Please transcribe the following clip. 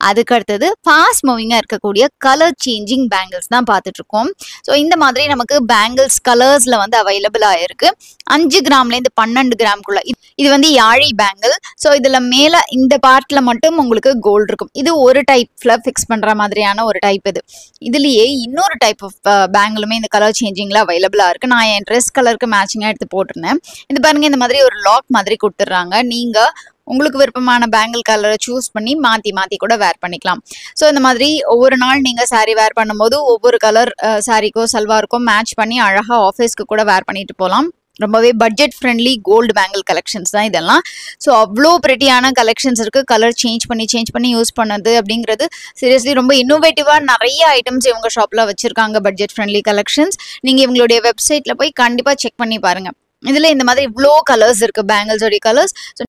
அதுக்கு அடுத்தது ஃபாஸ்ட் மூவிங்காக இருக்கக்கூடிய கலர் சேஞ்சிங் பேங்கிள்ஸ் தான் பார்த்துட்டு இருக்கோம் ஸோ இந்த மாதிரி நமக்கு பேங்கிள்ஸ் கலர்ஸில் வந்து அவைலபிளாக இருக்கு அஞ்சு கிராம்லேருந்து பன்னெண்டு கிராம்குள்ள இது- இது வந்து யாழி பேங்கிள் ஸோ இதில் மேலே இந்த பார்ட்டில் மட்டும் உங்களுக்கு கோல்டு இருக்கும் இது ஒரு டைப்ல ஃபிக்ஸ் பண்ணுற மாதிரியான ஒரு டைப் இது இதுலேயே இன்னொரு டைப் ஆஃப் பேங்கிளுமே இந்த கலர் சேஞ்சிங்கில் அவைலபிளாக இருக்குது நான் என் ட்ரெஸ் கலருக்கு மேட்சிங்காக எடுத்து போட்டிருந்தேன் இது பாருங்க இந்த மாதிரி ஒரு லாக் மாதிரி கொடுத்துட்றாங்க நீங்கள் உங்களுக்கு விருப்பமான பேங்கிள் கலரை சூஸ் பண்ணி மாற்றி மாற்றி கூட வேர் பண்ணிக்கலாம் ஸோ இந்த மாதிரி ஒவ்வொரு நாள் நீங்கள் saree வேர் பண்ணும்போது ஒவ்வொரு கலர் சாரீக்கோ சல்வாருக்கோ மேட்ச் பண்ணி அழகாக ஆஃபீஸ்க்கு கூட வேர் பண்ணிட்டு போகலாம் ரொம்பவே budget friendly gold bangle collections தான் இதெல்லாம் ஸோ அவ்வளோ ப்ரெட்டியான கலெக்ஷன்ஸ் இருக்குது கலர் சேஞ்ச் பண்ணி சேஞ்ச் பண்ணி யூஸ் பண்ணது அப்படிங்கிறது சீரியஸ்லி ரொம்ப இன்னோவேட்டிவாக நிறைய ஐட்டம்ஸ் இவங்க ஷாப்பில் வச்சுருக்காங்க பட்ஜெட் ஃப்ரெண்ட்லி கலெக்ஷன்ஸ் நீங்கள் இவங்களுடைய வெப்சைட்டில் போய் கண்டிப்பாக செக் பண்ணி பாருங்கள் இதில் இந்த மாதிரி இவ்வளோ கலர்ஸ் இருக்குது பேங்கிள்ஸோடைய கலர்ஸ் ஸோ